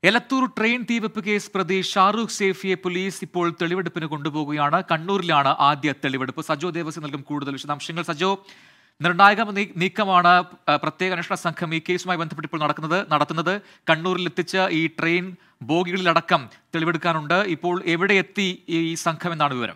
Elathur train തീവെപ്പ് case പ്രതി Shahrukh സേഫിയെ police ഇപ്പോൾ തെളിവെടുപ്പിന് കൊണ്ടുപോകുകയാണ് കണ്ണൂരിലാണ് ആദ്യ തെളിവെടുപ്പ് സജോ ദേവസ്വം നൽകും കൂടുതൽ വിശദാംശങ്ങൾ സജോ നിർണായക നീ- നീക്കമാണ് ആ, പ്രത്യേക അന്വേഷണ സംഘം ഈ കേസുമായി ബന്ധപ്പെട്ട് ഇപ്പോൾ നടക്കുന്നത് നടത്തുന്നത് കണ്ണൂരിൽ എത്തിച്ച ഈ ട്രെയിൻ ബോഗികളിലടക്കം തെളിവെടുക്കാനുണ്ട് ഇപ്പോൾ എവിടെ എത്തി ഈ സംഘം എന്നാണ് വിവരം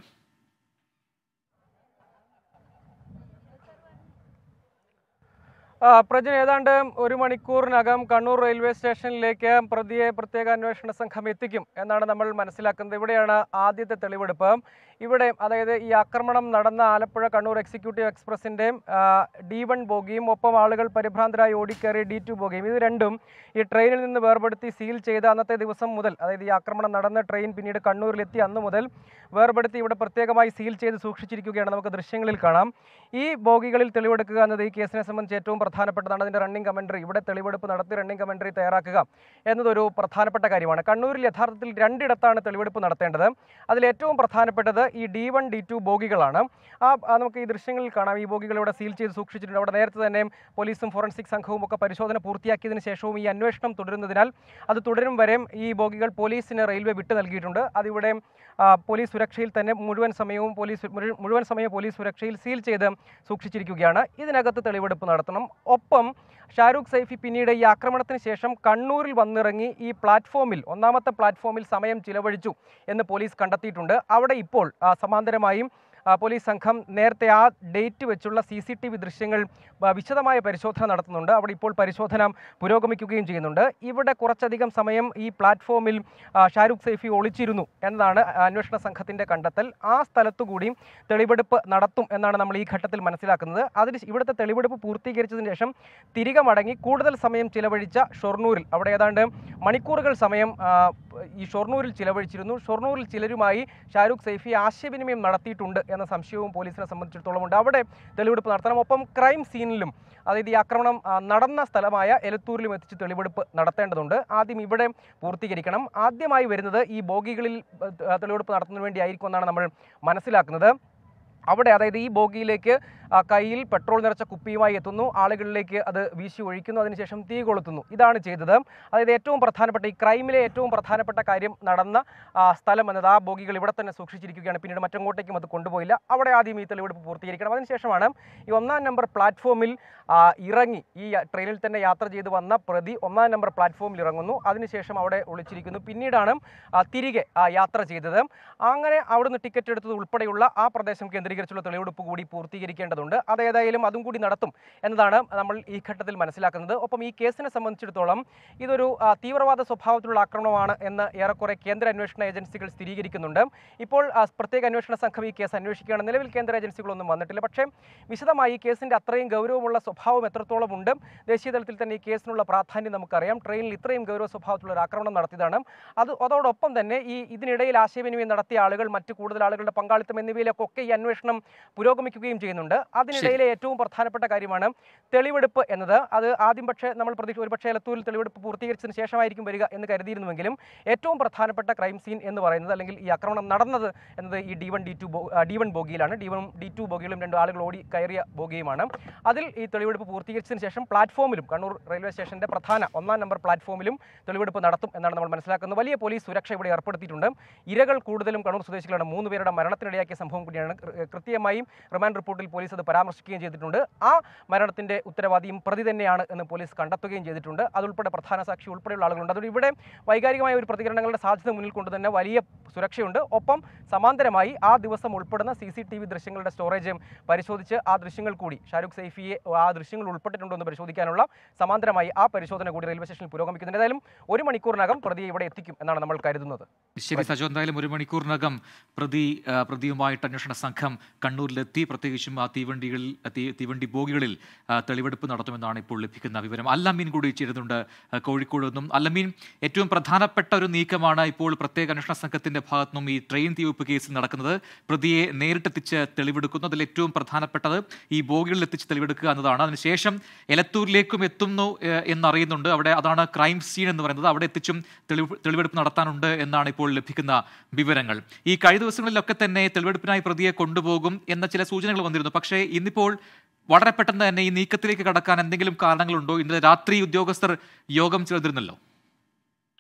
ആ, പ്രജൻ ഏതാണ്ട് ഒരു മണിക്കൂറിനകം കണ്ണൂർ റെയിൽവേ സ്റ്റേഷനിലേക്ക് പ്രതിയെ പ്രത്യേക അന്വേഷണ സംഘം എത്തിക്കും എന്നാണ് നമ്മൾ മനസ്സിലാക്കുന്നത് ഇവിടെയാണ് ആദ്യത്തെ തെളിവെടുപ്പ് ഇവിടെ അതായത് ഈ ആക്രമണം നടന്ന ആലപ്പുഴ കണ്ണൂർ എക്സിക്യൂട്ടീവ് എക്സ്പ്രസിന്റെ ഡി വൺ ബോഗിയും ഒപ്പം ആളുകൾ പരിഭ്രാന്തരായി ഓടിക്കേറിയ ഡി ടു ബോഗിയും ഇത് രണ്ടും ഈ ട്രെയിനിൽ നിന്ന് വേർപെടുത്തി സീൽ ചെയ്ത അന്നത്തെ ദിവസം മുതൽ അതായത് ഈ ആക്രമണം നടന്ന ട്രെയിൻ പിന്നീട് കണ്ണൂരിലെത്തി അന്ന് മുതൽ വേർപെടുത്തി ഇവിടെ പ്രത്യേകമായി സീൽ ചെയ്ത് സൂക്ഷിച്ചിരിക്കുകയാണ് നമുക്ക് ദൃശ്യങ്ങളിൽ കാണാം ഈ ബോഗികളിൽ തെളിവെടുക്കുക എന്നത് ഈ കേസിനെ സംബന്ധിച്ച് ഏറ്റവും പ്രധാനപ്പെട്ടതാണ് അതിൻ്റെ റണ്ണിംഗ് കമൻട്രി ഇവിടെ തെളിവെടുപ്പ് നടത്തി റണ്ണിംഗ് കമൻട്രി തയ്യാറാക്കുക എന്നതൊരു പ്രധാനപ്പെട്ട കാര്യമാണ് കണ്ണൂരിൽ യഥാർത്ഥത്തിൽ രണ്ടിടത്താണ് തെളിവെടുപ്പ് നടത്തേണ്ടത് അതിൽ ഏറ്റവും പ്രധാനപ്പെട്ടത് ഈ ഡി വൺ ഡി ടു ബോഗികളാണ് ആ ആ നമുക്ക് ഈ ദൃശ്യങ്ങളിൽ കാണാം ഈ ബോഗികൾ ഇവിടെ സീൽ ചെയ്ത് സൂക്ഷിച്ചിട്ടുണ്ട് അവിടെ നേരത്തെ തന്നെ പോലീസും ഫോറൻസിക് സംഘവും ഒക്കെ പരിശോധന പൂർത്തിയാക്കിയതിന് ശേഷവും ഈ അന്വേഷണം തുടരുന്നതിനാൽ അത് തുടരും വരെ ഈ ബോഗികൾ പോലീസിന് റെയിൽവേ വിട്ടു നൽകിയിട്ടുണ്ട് അതിവിടെ ആ, പോലീസ് സുരക്ഷയിൽ തന്നെ മുഴുവൻ സമയവും പോലീസ് മുഴു- മുഴുവൻ സമയവും പോലീസ് സുരക്ഷയിൽ സീൽ ചെയ്ത് സൂക്ഷിച്ചിരിക്കുകയാണ് ഇതിനകത്ത് തെളിവെടുപ്പ് നടത്തണം ഒപ്പം ഷാരൂഖ് സൈഫി പിന്നീട് ഈ ആക്രമണത്തിന് ശേഷം കണ്ണൂരിൽ വന്നിറങ്ങി ഈ പ്ലാറ്റ്ഫോമിൽ ഒന്നാമത്തെ പ്ലാറ്റ്ഫോമിൽ സമയം ചിലവഴിച്ചു എന്ന് പോലീസ് കണ്ടെത്തിയിട്ടുണ്ട് അവിടെ ഇപ്പോൾ ആ, സമാന്തരമായും ആ, പോലീസ് സംഘം നേരത്തെ ആ ഡേറ്റ് വെച്ചുള്ള സി സി ടി വി ദൃശ്യങ്ങൾ ആ, വിശദമായ പരിശോധന നടത്തുന്നുണ്ട് അവിടെ ഇപ്പോൾ പരിശോധന പുരോഗമിക്കുകയും ചെയ്യുന്നുണ്ട് ഇവിടെ കുറച്ചധികം സമയം ഈ പ്ലാറ്റ്ഫോമിൽ ആ, ഷാരൂഖ് സൈഫി ഒളിച്ചിരുന്നു എന്നതാണ് അന്വേഷണ സംഘത്തിന്റെ കണ്ടെത്തൽ ആ സ്ഥലത്തുകൂടി തെളിവെടുപ്പ് നടത്തും എന്നാണ് നമ്മൾ ഈ ഘട്ടത്തിൽ മനസ്സിലാക്കുന്നത് അതിന് ഇവിടുത്തെ തെളിവെടുപ്പ് പൂർത്തീകരിച്ചതിന് ശേഷം തിരികെ മടങ്ങി കൂടുതൽ സമയം ചിലവഴിച്ച ഷൊർണൂരിൽ അവിടെ ഏതാണ്ട് മണിക്കൂറുകൾ സമയം ആ, ഈ ഷൊർണൂരിൽ ചിലവഴിച്ചിരുന്നു ഷൊർണൂരിൽ ചിലരുമായി ഷാരൂഖ് സൈഫി ആശയവിനിമയം നടത്തിയിട്ടുണ്ട് എന്ന സംശയവും പോലീസിനെ സംബന്ധിച്ചിടത്തോളം ഉണ്ട് അവിടെ തെളിവെടുപ്പ് നടത്തണം ഒപ്പം ക്രൈം സീനിലും അതായത് ഈ ആക്രമണം ആ, നടന്ന സ്ഥലമായ എലത്തൂരിലും എത്തിച്ച് തെളിവെടുപ്പ് നടത്തേണ്ടതുണ്ട് ആദ്യം ഇവിടെ പൂർത്തീകരിക്കണം ആദ്യമായി വരുന്നത് ഈ ബോഗികളിൽ ആ, തെളിവെടുപ്പ് നടത്തുന്നതിന് വേണ്ടിയായിരിക്കും എന്നാണ് നമ്മൾ മനസ്സിലാക്കുന്നത് അവിടെ അതായത് ഈ ബോഗിയിലേക്ക് ആ, കയ്യിൽ പെട്രോൾ നിറച്ച കുപ്പിയുമായി എത്തുന്നു ആളുകളിലേക്ക് അത് വീശി ഒഴിക്കുന്നു അതിനുശേഷം തീ കൊളുത്തുന്നു ഇതാണ് ചെയ്തത് അതായത് ഏറ്റവും പ്രധാനപ്പെട്ട ഈ ക്രൈമിലെ ഏറ്റവും പ്രധാനപ്പെട്ട കാര്യം നടന്ന ആ, സ്ഥലം എന്നത് ആ ബോഗികൾ ഇവിടെ തന്നെ സൂക്ഷിച്ചിരിക്കുകയാണ് പിന്നീട് മറ്റങ്ങോട്ടേക്കും അത് കൊണ്ടുപോയില്ല അവിടെ ആദ്യം ഈ തെളിവെടുപ്പ് പൂർത്തീകരിക്കണം അതിനുശേഷമാണ് ഈ ഒന്നാം നമ്പർ പ്ലാറ്റ്ഫോമിൽ ആ, ഇറങ്ങി ഈ യ- ട്രെയിനിൽ തന്നെ യാത്ര ചെയ്ത് വന്ന പ്രതി ഒന്നാം നമ്പർ പ്ലാറ്റ്ഫോമിൽ ഇറങ്ങുന്നു അതിനുശേഷം അവിടെ ഒളിച്ചിരിക്കുന്നു പിന്നീടാണ് ആ, തിരികെ ആ യാത്ര ചെയ്തത് അങ്ങനെ അവിടുന്ന് ടിക്കറ്റ് എടുത്തത് ഉൾപ്പെടെയുള്ള ആ പ്രദേശം കേന്ദ്രീകരിച്ചുള്ള തെളിവെടുപ്പ് കൂടി പൂർത്തീകരിക്കേണ്ടതുണ്ട് അത് ഏതായാലും അതും കൂടി നടത്തും എന്നതാണ് നമ്മൾ ഈ ഘട്ടത്തിൽ മനസ്സിലാക്കുന്നത് ഒപ്പം ഈ കേസിനെ സംബന്ധിച്ചിടത്തോളം ഇതൊരു ആ, തീവ്രവാദ സ്വഭാവത്തിലുള്ള ആക്രമണമാണ് എന്ന് ഏറെക്കുറെ കേന്ദ്ര അന്വേഷണ ഏജൻസികൾ സ്ഥിരീകരിക്കുന്നുണ്ട് ഇപ്പോൾ ആ, പ്രത്യേക അന്വേഷണ സംഘം ഈ കേസ് അന്വേഷിക്കുകയാണ് നിലവിൽ കേന്ദ്ര ഏജൻസികളൊന്നും വന്നിട്ടില്ല പക്ഷേ വിശദമായി ഈ കേസിന്റെ അത്രയും ഗൗരവമുള്ള സ്വഭാവം എത്രത്തോളം ഉണ്ട് ദേശീയ തലത്തിൽ തന്നെ ഈ കേസിനുള്ള പ്രാധാന്യം നമുക്കറിയാം ട്രെയിനിൽ ഇത്രയും ഗൗരവ സ്വഭാവത്തിലുള്ള ഒരു ആക്രമണം നടത്തിയതാണ് അത് അതോടൊപ്പം തന്നെ ഈ ഇതിനിടയിൽ ആശയവിനിമയം നടത്തിയ ആളുകൾ മറ്റു കൂടുതൽ ആളുകളുടെ പങ്കാളിത്തം എന്നിവയിലൊക്കെ ഈ അന്വേഷണം പുരോഗമിക്കുകയും ചെയ്യുന്നുണ്ട് അതിനിടയിലെ ഏറ്റവും പ്രധാനപ്പെട്ട കാര്യമാണ് തെളിവെടുപ്പ് എന്നത് അത് ആദ്യം പക്ഷേ നമ്മൾ പ്രതീക്ഷ ഒരു പക്ഷേ എലത്തൂരിൽ തെളിവെടുപ്പ് പൂർത്തീകരിച്ചതിന് ശേഷമായിരിക്കും വരിക എന്ന് കരുതിയിരുന്നുവെങ്കിലും ഏറ്റവും പ്രധാനപ്പെട്ട ക്രൈം സീൻ എന്ന് പറയുന്നത് അല്ലെങ്കിൽ ഈ ആക്രമണം നടന്നത് എന്നത് ഈ D one D two D one ബോഗിയിലാണ് ഡി വൺ ഡി ടു ബോഗിയിലും രണ്ട് ആളുകൾ ഓടി കയറിയ ബോഗിയുമാണ് അതിൽ ഈ തെളിവെടുപ്പ് പൂർത്തീകരിച്ചതിന് ശേഷം പ്ലാറ്റ്ഫോമിലും കണ്ണൂർ റെയിൽവേ സ്റ്റേഷന്റെ പ്രധാന ഒന്നാം നമ്പർ പ്ലാറ്റ്ഫോമിലും തെളിവെടുപ്പ് നടത്തും എന്നാണ് നമ്മൾ മനസ്സിലാക്കുന്നത് വലിയ പോലീസ് സുരക്ഷ ഇവിടെ ഏർപ്പെടുത്തിയിട്ടുണ്ട് ഇരകൾ കൂടുതലും കണ്ണൂർ സ്വദേശികളാണ് മൂന്ന് പേരുടെ മരണത്തിനിടയാക്കിയ സംഭവം കൂടിയാണ് കൃ- കൃത്യമായും റിമാൻഡ് റിപ്പോർട്ടിൽ പോലീസ് അത് പരാമർശിക്കുകയും ചെയ്തിട്ടുണ്ട് ആ മരണത്തിന്റെ ഉത്തരവാദിയും പ്രതി തന്നെയാണ് എന്ന് പോലീസ് കണ്ടെത്തുകയും ചെയ്തിട്ടുണ്ട് അതുൾപ്പെടെ പ്രധാന സാക്ഷി ഉൾപ്പെടെയുള്ള ആളുകളുണ്ട് അതുകൊണ്ട് ഇവിടെ വൈകാരികമായ ഒരു പ്രതികരണങ്ങളുടെ സാധ്യത മുന്നിൽ കൊണ്ട് തന്നെ വലിയ സുരക്ഷയുണ്ട് ഒപ്പം സമാന്തരമായി ആ ദിവസം ഉൾപ്പെടുന്ന സി സി ടി വി ദൃശ്യങ്ങളുടെ സ്റ്റോറേജ് പരിശോധിച്ച് ആ ദൃശ്യങ്ങൾ കൂടി ഷാരൂഖ് സൈഫിയെ ആ ദൃശ്യങ്ങൾ ഉൾപ്പെട്ടിട്ടുണ്ടോ എന്ന് പരിശോധിക്കാനുള്ള സമാന്തരമായി ആ പരിശോധന കൂടി റെയിൽവേ സ്റ്റേഷനിൽ പുരോഗമിക്കുന്നുണ്ട് ഏതായാലും ഒരു മണിക്കൂറിനകം പ്രതിയെ ഇവിടെ എത്തിക്കും എന്നാണ് നമ്മൾ കരുതുന്നത് ശരി സജോ എന്തായാലും ഒരു മണിക്കൂറിനകം പ്രതി ആ, പ്രതിയുമായിട്ട് അന്വേഷണ സംഘം കണ്ണൂരിലെത്തി പ്രത്യേകിച്ചും ആ തീവണ്ടികളിൽ ആ, തീ- തീവണ്ടി ബോഗികളിൽ ആ, തെളിവെടുപ്പ് നടത്തുമെന്നാണ് ഇപ്പോൾ ലഭിക്കുന്ന വിവരം അല്ലമീൻ കൂടി ചേരുന്നുണ്ട് ആ, കോഴിക്കോട് നിന്നും അല്ലമീൻ ഏറ്റവും പ്രധാനപ്പെട്ട ഒരു നീക്കമാണ് ഇപ്പോൾ പ്രത്യേക അന്വേഷണ സംഘത്തിന്റെ ഭാഗത്തു നിന്നും ഈ ട്രെയിൻ തീവെപ്പ് കേസിൽ നടക്കുന്നത് പ്രതിയെ നേരിട്ടെത്തിച്ച് തെളിവെടുക്കുന്നു അതിൽ ഏറ്റവും പ്രധാനപ്പെട്ടത് ഈ ബോഗികളിൽ എത്തിച്ച് തെളിവെടുക്കുക എന്നതാണ് അതിനുശേഷം എലത്തൂരിലേക്കും എത്തുന്നു ഏഹ്, എന്നറിയുന്നുണ്ട് അവിടെ അതാണ് ക്രൈം സീൻ എന്ന് പറയുന്നത് അവിടെ എത്തിച്ചും തെളിവ് തെളിവെടുപ്പ് നടത്താനുണ്ട് എന്നാണ് ഇപ്പോൾ ലഭിക്കുന്ന വിവരങ്ങൾ ഈ കഴിഞ്ഞ ദിവസങ്ങളിലൊക്കെ തന്നെ തെളിവെടുപ്പിനായി പ്രതിയെ കൊണ്ടുപോകും എന്ന ചില സൂചനകൾ വന്നിരുന്നു പക്ഷേ ഇന്നിപ്പോൾ വളരെ പെട്ടെന്ന് തന്നെ ഈ നീക്കത്തിലേക്ക് കടക്കാൻ എന്തെങ്കിലും കാരണങ്ങളുണ്ടോ ഇന്നലെ രാത്രി ഉദ്യോഗസ്ഥർ യോഗം ചേർന്നിരുന്നല്ലോ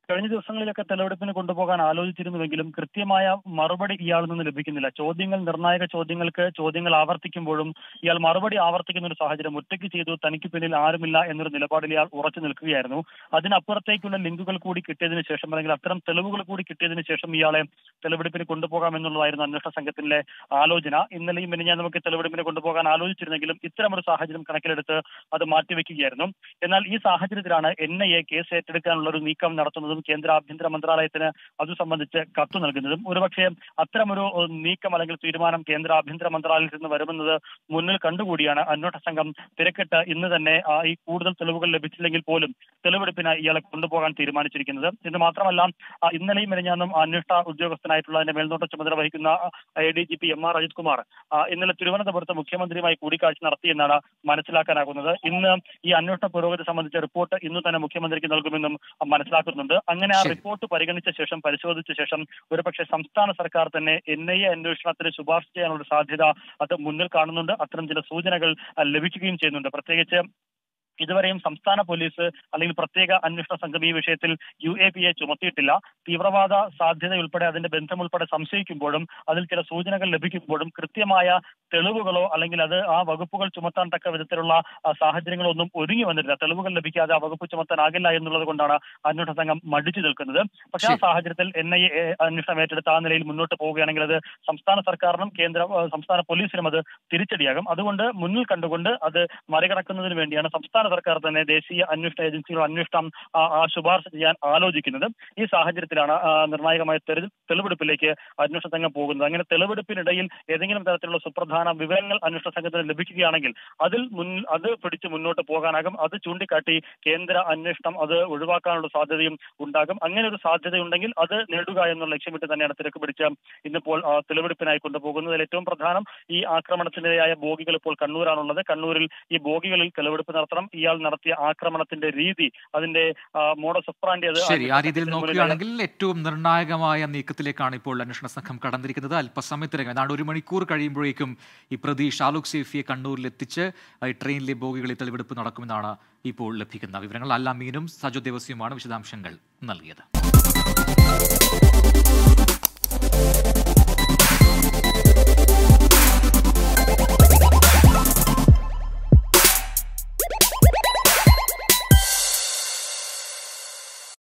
കഴിഞ്ഞ ദിവസങ്ങളിലൊക്കെ തെളിവെടുപ്പിന് കൊണ്ടുപോകാൻ ആലോചിച്ചിരുന്നുവെങ്കിലും കൃത്യമായ മറുപടി ഇയാളിൽ നിന്ന് ലഭിക്കുന്നില്ല ചോദ്യങ്ങൾ നിർണായക ചോദ്യങ്ങൾക്ക് ചോദ്യങ്ങൾ ആവർത്തിക്കുമ്പോഴും ഇയാൾ മറുപടി ആവർത്തിക്കുന്ന ഒരു സാഹചര്യം ഒറ്റയ്ക്ക് ചെയ്തു തനിക്ക് പിന്നിൽ ആരുമില്ല എന്നൊരു നിലപാടിൽ ഇയാൾ ഉറച്ചു നിൽക്കുകയായിരുന്നു അതിനപ്പുറത്തേക്കുള്ള ലിങ്കുകൾ കൂടി കിട്ടിയതിനു ശേഷം അല്ലെങ്കിൽ അത്തരം തെളിവുകൾ കൂടി കിട്ടിയതിനു ശേഷം ഇയാളെ തെളിവെടുപ്പിന് കൊണ്ടുപോകാം എന്നുള്ളതായിരുന്നു അന്വേഷണ സംഘത്തിന്റെ ആലോചന ഇന്നലെയും പിന്നെ ഞാൻ നമുക്ക് തെളിവെടുപ്പിന് കൊണ്ടുപോകാൻ ആലോചിച്ചിരുന്നെങ്കിലും ഇത്തരമൊരു സാഹചര്യം കണക്കിലെടുത്ത് അത് മാറ്റിവെക്കുകയായിരുന്നു എന്നാൽ ഈ സാഹചര്യത്തിലാണ് എൻ ഐ എ കേസ് ഏറ്റെടുക്കാനുള്ള ഒരു നീക്കം നടത്തുന്നതും കേന്ദ്ര ആഭ്യന്തര മന്ത്രാലയത്തിന് അത് സംബന്ധിച്ച് കത്ത് നൽകുന്നതും ഒരുപക്ഷെ അത്തരമൊരു ഏഹ്, നീക്കം അല്ലെങ്കിൽ തീരുമാനം കേന്ദ്ര ആഭ്യന്തര മന്ത്രാലയത്തിൽ നിന്ന് വരുമെന്നത് മുന്നിൽ കണ്ടുകൂടിയാണ് അന്വേഷണ സംഘം തിരക്കിട്ട് ഇന്ന് തന്നെ ആ, ഈ കൂടുതൽ തെളിവുകൾ ലഭിച്ചില്ലെങ്കിൽ പോലും തെളിവെടുപ്പിന് ഇയാളെ കൊണ്ടുപോകാൻ തീരുമാനിച്ചിരിക്കുന്നത് ഇത് മാത്രമല്ല ആ, ഇന്നലെയും മെനഞ്ഞാന്നും അന്വേഷണ ഉദ്യോഗസ്ഥനായിട്ടുള്ള അതിന്റെ മേൽനോട്ട ചുമതല വഹിക്കുന്ന A D G P M R Ajith Kumar ആ, ഇന്നലെ തിരുവനന്തപുരത്ത് മുഖ്യമന്ത്രിയുമായി കൂടിക്കാഴ്ച നടത്തിയെന്നാണ് മനസ്സിലാക്കാനാകുന്നത് ഇന്ന് ഈ അന്വേഷണ പുരോഗതി സംബന്ധിച്ച റിപ്പോർട്ട് ഇന്ന് തന്നെ മുഖ്യമന്ത്രിക്ക് നൽകുമെന്നും മനസ്സിലാക്കുന്നുണ്ട് അങ്ങനെ ആ ശരി. റിപ്പോർട്ട് പരിഗണിച്ച ശേഷം പരിശോധിച്ച ശേഷം ഒരുപക്ഷെ സംസ്ഥാന സർക്കാർ തന്നെ എൻ ഐ എ അന്വേഷണത്തിന് ശുപാർശ ചെയ്യാനുള്ള സാധ്യത അത് മുന്നിൽ കാണുന്നുണ്ട് അത്തരം ചില സൂചനകൾ ആ, ലഭിക്കുകയും ചെയ്യുന്നുണ്ട് പ്രത്യേകിച്ച് ഇതുവരെയും സംസ്ഥാന പോലീസ് അല്ലെങ്കിൽ പ്രത്യേക അന്വേഷണ സംഘം ഈ വിഷയത്തിൽ യു എ പി എ ചുമത്തിയിട്ടില്ല തീവ്രവാദ സാധ്യതയുൾപ്പെടെ അതിന്റെ ബന്ധമുൾപ്പെടെ സംശയിക്കുമ്പോഴും അതിൽ ചില സൂചനകൾ ലഭിക്കുമ്പോഴും കൃത്യമായ തെളിവുകളോ അല്ലെങ്കിൽ അത് ആ വകുപ്പുകൾ ചുമത്താൻ തക്ക വിധത്തിലുള്ള ആ, സാഹചര്യങ്ങളൊന്നും ഒരുങ്ങി വന്നിട്ടില്ല തെളിവുകൾ ലഭിക്കാതെ ആ വകുപ്പ് ചുമത്താനാകില്ല എന്നുള്ളത് കൊണ്ടാണ് അന്വേഷണ സംഘം മടിച്ചു നിൽക്കുന്നത് പക്ഷേ ആ ശരി. സാഹചര്യത്തിൽ എൻ ഐ എ അന്വേഷണം ഏറ്റെടുത്ത ആ നിലയിൽ മുന്നോട്ട് പോവുകയാണെങ്കിൽ അത് സംസ്ഥാന സർക്കാരിനും കേന്ദ്ര ആ, സംസ്ഥാന പോലീസിനും അത് തിരിച്ചടിയാകും അതുകൊണ്ട് മുന്നിൽ കണ്ടുകൊണ്ട് അത് മറികടക്കുന്നതിന് വേണ്ടിയാണ് സംസ്ഥാന സർക്കാർ തന്നെ ദേശീയ അന്വേഷണ ഏജൻസികൾ അന്വേഷണം ആ, ആ ശുപാർശ ചെയ്യാൻ ആലോചിക്കുന്നത് ഈ സാഹചര്യത്തിലാണ് ആ, നിർണായകമായ തെരഞ്ഞെടുപ്പ് തെളിവെടുപ്പിലേക്ക് അന്വേഷണ സംഘം പോകുന്നത് അങ്ങനെ തെളിവെടുപ്പിനിടയിൽ ഏതെങ്കിലും തരത്തിലുള്ള സുപ്രധാന വിവരങ്ങൾ അന്വേഷണ സംഘത്തിന് ലഭിക്കുകയാണെങ്കിൽ അതിൽ മുൻ അത് പിടിച്ച് മുന്നോട്ട് പോകാനാകും അത് ചൂണ്ടിക്കാട്ടി കേന്ദ്ര അന്വേഷണം അത് ഒഴിവാക്കാനുള്ള സാധ്യതയും ഉണ്ടാകും അങ്ങനെ ഒരു സാധ്യതയുണ്ടെങ്കിൽ അത് നേടുക എന്നുള്ള ലക്ഷ്യമിട്ട് തന്നെയാണ് തിരക്ക് പിടിച്ച് ഇന്നിപ്പോൾ ആ, തെളിവെടുപ്പിനായി കൊണ്ടുപോകുന്നത് അതിൽ ഏറ്റവും പ്രധാനം ഈ ആക്രമണത്തിനിരയായ ബോഗികൾ ഇപ്പോൾ കണ്ണൂരാണുള്ളത് കണ്ണൂരിൽ ഈ ബോഗികളിൽ തെളിവെടുപ്പ് നടത്തണം ഇയാൾ നടത്തിയ ആക്രമണത്തിന്റെ രീതി അതിന്റെ മോഡസ് ഒപ്രാൻഡി അത് ശരി ആ രീതിയിൽ അന്വേഷണത്തിന് മുന്നിൽ നോക്കുകയാണെങ്കിൽ ഏറ്റവും നിർണായകമായ നീക്കത്തിലേക്കാണ് ഇപ്പോൾ അന്വേഷണ സംഘം കടന്നിരിക്കുന്നത് അല്പസമയത്തിനകം ഏതാണ്ട് ഒരു മണിക്കൂർ കഴിയുമ്പോഴേക്കും ഈ പ്രതി ഷാലൂഖ് സേഫിയെ കണ്ണൂരിൽ എത്തിച്ച് ഈ ട്രെയിനിലെ ബോഗികളിൽ തെളിവെടുപ്പ് നടക്കുമെന്നാണ് ഇപ്പോൾ ലഭിക്കുന്ന വിവരങ്ങൾ അല്ലാമീനും സജോ ദേവസ്യവുമാണ് വിശദാംശങ്ങൾ നൽകിയത്